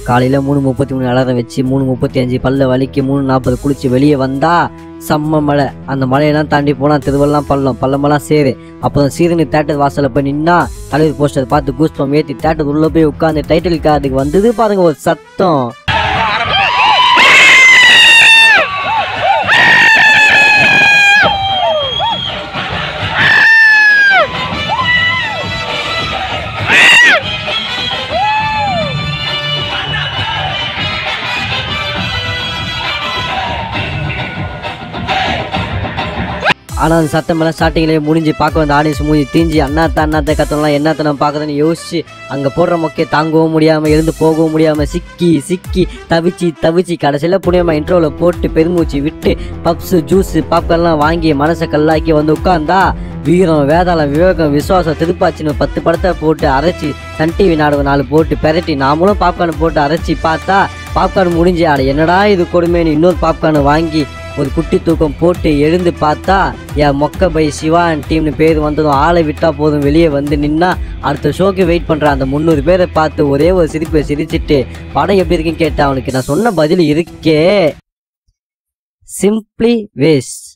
காலையில் மூணு முப்பத்தி மூணு அலாரம் வச்சு மூணு முப்பத்தி அஞ்சு பல்ல வலிக்கு மூணு நாற்பது குளிச்சு வெளியே வந்தா செம்ம மழை அந்த மழையெல்லாம் தாண்டி போனால் திருவெல்லாம் பள்ளம் பள்ளமெல்லாம் சேரு அப்புறம் சீரணி தேட்டர் வாசலில் போய் நின்னா தலைவர் போஸ்டர் பார்த்து கூஸ்பம் ஏற்றி தேட்டர் உள்ளே போய் உட்காந்து டைட்டில் கார்டுக்கு வந்தது பாருங்க ஒரு சத்தம் ஆனால் அந்த சத்தமெல்லாம் ஸ்டார்டிங்லேயே முடிஞ்சு பார்க்க வந்த ஆடியன்ஸ் மூஞ்சி தீஞ்சி அண்ணாத்த அண்ணாத்த கத்தனலாம் என்னத்த நம்ம பார்க்குறதுன்னு யோசிச்சு அங்கே போடுற மொக்கையை தாங்கவும் முடியாமல் எழுந்து போகவும் முடியாமல் சிக்கி சிக்கி தவிச்சு தவிச்சு கடைசியில் புனியமா இன்ட்ரோவில் போட்டு பெருமூச்சு விட்டு பப்ஸு ஜூஸு பாப்கார்ன்லாம் வாங்கி மனசை கல்லாக்கி வந்து உட்காந்தா வீரம் வேதாளம் விவேகம் விசுவாசம் திருப்பாச்சின்னு பத்து படத்தை போட்டு அரைச்சி சன் டிவி நாடகம் நாலு போட்டு பெரட்டி நாமளும் பாப்கார்ன் போட்டு அரைச்சி பார்த்தா பாப்கார்ன் முடிஞ்சு அட என்னடா இது கொடுமைன்னு இன்னொரு பாப்கார்ன் வாங்கி ஒரு குட்டி தூக்கம் போட்டு எழுந்து பார்த்தா என் மொக்க பை சிவா டீம்னு பேர் வந்ததும் ஆளை விட்டா போதும் வெளியே வந்து நின்னா அடுத்த ஷோக்கு வெயிட் பண்ற அந்த முந்நூறு பேரை பார்த்து ஒரே ஒரு சிரிப்பை சிரிச்சிட்டு படம் எப்படி இருக்குன்னு கேட்டா அவனுக்கு நான் சொன்ன பதில் இருக்கே சிம்பிளி வேஸ்ட்